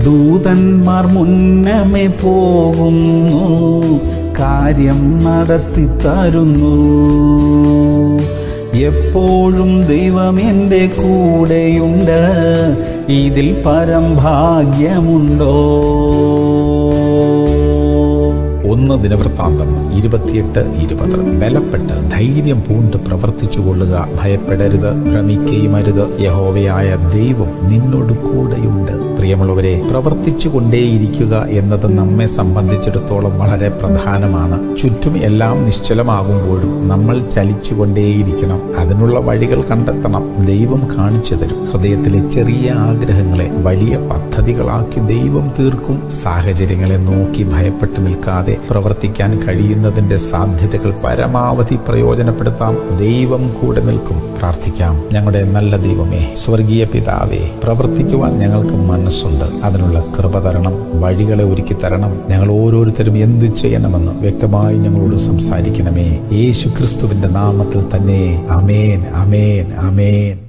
ദൂതന്മാർ മുന്നമേ പോകുന്നു കാര്യം നടത്തി തരുന്നു എപ്പോഴും ദൈവം എൻ്റെ കൂടെയുണ്ട് ഇതിൽ പരം ഭാഗ്യമുണ്ടോ ഒന്ന് ദിനവൃത്താന്തം ഇരുപത്തിയെട്ട് ഇരുപത് ബലപ്പെട്ട് ധൈര്യം പൂണ്ട് പ്രവർത്തിച്ചു കൊള്ളുക ഭയപ്പെടരുത് ഭ്രമിക്കുകയും അരുത് യഹോവയായ ദൈവം നിന്നോട് കൂടെയുണ്ട് പ്രിയമുള്ളവരെ പ്രവർത്തിച്ചു കൊണ്ടേയിരിക്കുക എന്നത് നമ്മെ സംബന്ധിച്ചിടത്തോളം വളരെ പ്രധാനമാണ് ചുറ്റും എല്ലാം നിശ്ചലമാകുമ്പോഴും നമ്മൾ ചലിച്ചുകൊണ്ടേയിരിക്കണം അതിനുള്ള വഴികൾ കണ്ടെത്തണം ദൈവം കാണിച്ചു തരും ഹൃദയത്തിലെ ചെറിയ ആഗ്രഹങ്ങളെ വലിയ പദ്ധതികളാക്കി ദൈവം തീർക്കും സാഹചര്യങ്ങളെ നോക്കി ഭയപ്പെട്ടു നിൽക്കാതെ പ്രവർത്തിക്കാൻ കഴിയുന്നതിന്റെ സാധ്യതകൾ പരമാവധി പ്രയോജനപ്പെടുത്താം ദൈവം കൂടെ നിൽക്കും പ്രാർത്ഥിക്കാം ഞങ്ങളുടെ നല്ല ദൈവമേ സ്വർഗീയ പിതാവേ പ്രവർത്തിക്കുവാൻ ഞങ്ങൾക്ക് മനസ്സുണ്ട് അതിനുള്ള കൃപ തരണം വഴികളെ ഒരുക്കി തരണം ഞങ്ങൾ ഓരോരുത്തരും എന്തു ചെയ്യണമെന്ന് വ്യക്തമായി ഞങ്ങളോട് സംസാരിക്കണമേ യേശു ക്രിസ്തുവിന്റെ നാമത്തിൽ തന്നെ അമേൻ അമേൻ അമേൻ